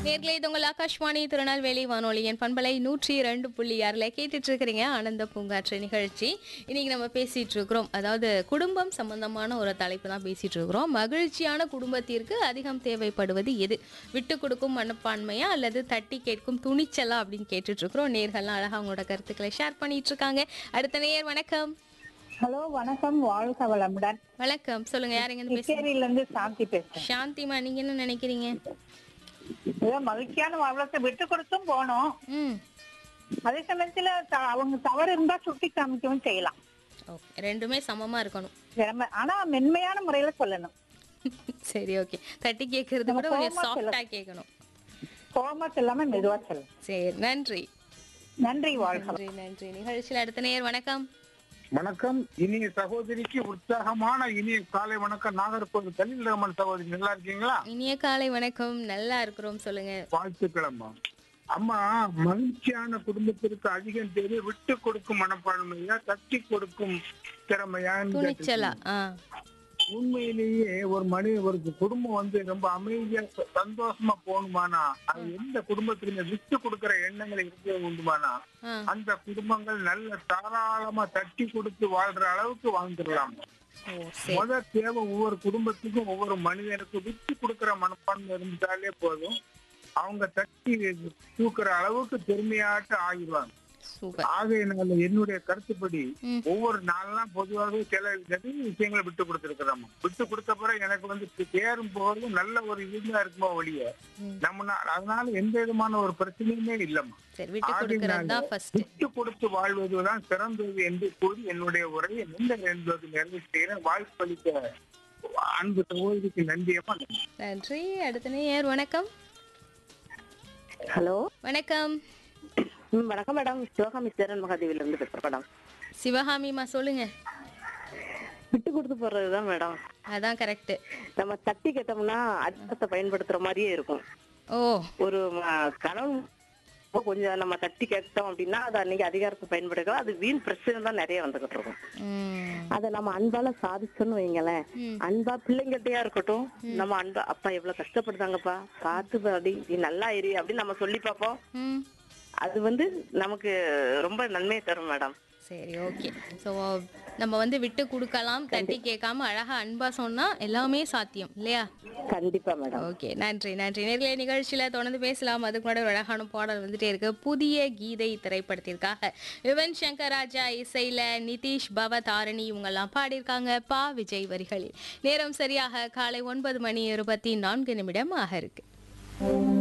நேர்களே இது உங்கள் ஆகாஷ்வாணி திருநெல்வேலி வானொலியின் பண்பலை நூற்றி ரெண்டு புள்ளி ஆறில் கேட்டுட்டு இருக்கிறீங்க ஆனந்த பூங்காற்று நிகழ்ச்சி இன்னைக்கு நம்ம பேசிட்டு இருக்கிறோம் அதாவது குடும்பம் சம்பந்தமான ஒரு தலைப்பு தான் பேசிட்டு இருக்கிறோம் மகிழ்ச்சியான குடும்பத்திற்கு அதிகம் தேவைப்படுவது எது விட்டு கொடுக்கும் மனப்பான்மையா அல்லது தட்டி கேட்கும் துணிச்சலா அப்படின்னு கேட்டுட்டு இருக்கிறோம் நேர்கள்லாம் அழகா அவங்களோட கருத்துக்களை ஷேர் பண்ணிட்டு இருக்காங்க அடுத்த நேயர் வணக்கம் ஹலோ வணக்கம் வாழ்க வளமுடன் வணக்கம் சொல்லுங்க யாருங்க இருந்து பேசுறீங்க புதுச்சேரியில இருந்து சாந்தி பேசுறேன் சாந்திமா நீங்க என்ன நினைக்கிறீங்க ஏதோ மகிழ்ச்சியான வாழ்க்கை விட்டு கொடுத்தும் போனோம் ம் அதே சமயத்துல த- அவங்க தவறு இருந்தா சுட்டி காமிக்கவும் செய்யலாம் ஓகே ரெண்டுமே சமமா இருக்கணும் திறமை ஆனா மென்மையான முறையில சொல்லணும் சரி ஓகே தட்டி கேட்கறது கூட கொஞ்சம் சாஃப்டா கேட்கணும் கோபமா சொல்லாம மெதுவா சொல்லணும் சரி நன்றி நன்றி வாழ்க நன்றி நன்றி நிகழ்ச்சியில் அடுத்த நேயர் வணக்கம் வணக்கம் இனிய சகோதரிக்கு உற்சாகமான இனிய காலை வணக்கம் நாகர்கோவில் கலில் ரமன் சகோதரி நல்லா இருக்கீங்களா இனிய காலை வணக்கம் நல்லா இருக்கிறோம் சொல்லுங்க வாழ்த்துக்கள் அம்மா அம்மா மகிழ்ச்சியான குடும்பத்திற்கு அதிகம் தேவை விட்டு கொடுக்கும் மனப்பான்மையா தட்டி கொடுக்கும் திறமையான்னு துணிச்சலா கேட்டிருக்கீங்க. ஆ உண்மையிலேயே ஒரு மனித ஒரு குடும்பம் வந்து ரொம்ப அமைதியா ச- சந்தோஷமா போகணுமானா அது எந்த குடும்பத்திலுமே விட்டு கொடுக்கிற எண்ணங்கள் இருக்க உண்டுமானா ஆ அந்த குடும்பங்கள் நல்ல தாராளமா தட்டி கொடுத்து வாழ்ற அளவுக்கு வாழ்ந்துடலாம் ஓ சரி முத தேவை ஒவ்வொரு குடும்பத்துக்கும் ஒவ்வொரு மனிதனுக்கும் விட்டு கொடுக்கிற மனப்பான்மை இருந்துட்டாலே போதும் அவங்க தட்டி தூக்குற அளவுக்கு பெருமையாட்டு ஆகிடுவாங்க சூப்பர் ஆகையினால என்னுடைய கருத்துப்படி ம். ஒவ்வொரு நாள்லாம் பொதுவாகவே சில நிறைய விஷயங்களை விட்டு கொடுத்துருக்கிறோம் விட்டு கொடுத்த பிறகு எனக்கு வந்து தேரும் போகிறதும் நல்ல ஒரு இதுதான் இருக்குமோ ஒழிய ம். நம்ம நா- அதனால எந்த விதமான ஒரு பிரச்சனையுமே இல்லம்மா சரி விட்டு கொடுக்கறது தான் ஃபர்ஸ்ட் விட்டு கொடுத்து வாழ்வதுதான் சிறந்தது என்று கூறி என்னுடைய உரையை நீண்ட என்பது நிறைவு செய்கிறேன் வாய்ப்பளித்த அன்பு சகோதரிக்கு நன்றியம்மா நன்றி. நன்றி அடுத்த நேயர் வணக்கம் ஹலோ வணக்கம் ம் வணக்கம் மேடம் சிவகாமி சேரன் மகாதேவில இருந்து பேசுறேன் மேடம் சிவகாமிமா சொல்லுங்க விட்டு கொடுத்து போறதுதான் மேடம் அதான் கரெக்ட் நம்ம தட்டி கேட்டோம்னா அதிகாரத்தை பயன்படுத்துற மாதிரியே இருக்கும் ஓ ஒரு ம- கணவன் கொஞ்சம் நம்ம தட்டி கேட்டோம் அப்படின்னா அது அன்னைக்கு அதிகாரத்தை பயன்படுத்தலாம் அது வீண் பிரச்சனை தான் நிறைய வந்துகிட்டு இருக்கும் ம் அதை நம்ம அன்பால சாதிச்சோன்னு வைங்களேன் ம். அன்பா பிள்ளைங்கிட்டயா இருக்கட்டும் நம்ம அன்பா அப்பா எவ்வளவு கஷ்டப்படுதாங்கப்பா பார்த்து பாடி நீ நல்லா இரு அப்படின்னு நம்ம சொல்லி பார்ப்போம் ம் அது வந்து நமக்கு ரொம்ப நன்மையை தரும் மேடம் சரி ஓகே ஸோ நம்ம வந்து விட்டு கொடுக்கலாம் தட்டி கேட்காம அழகா அன்பா சொன்னா எல்லாமே சாத்தியம் இல்லையா கண்டிப்பா மேடம் ஓகே நன்றி நன்றி நேர்களை நிகழ்ச்சியில தொடர்ந்து பேசலாம் அதுக்கு முன்னாடி ஒரு அழகான பாடல் வந்துட்டே இருக்கு புதிய கீதை திரைப்படத்திற்காக யுவன் சங்கர் ராஜா இசையில நிதிஷ் பவ தாரணி இவங்கெல்லாம் பாடியிருக்காங்க பா விஜய் வரிகளில் நேரம் சரியாக காலை ஒன்பது மணி இருபத்தி நான்கு நிமிடம் ஆக இருக்கு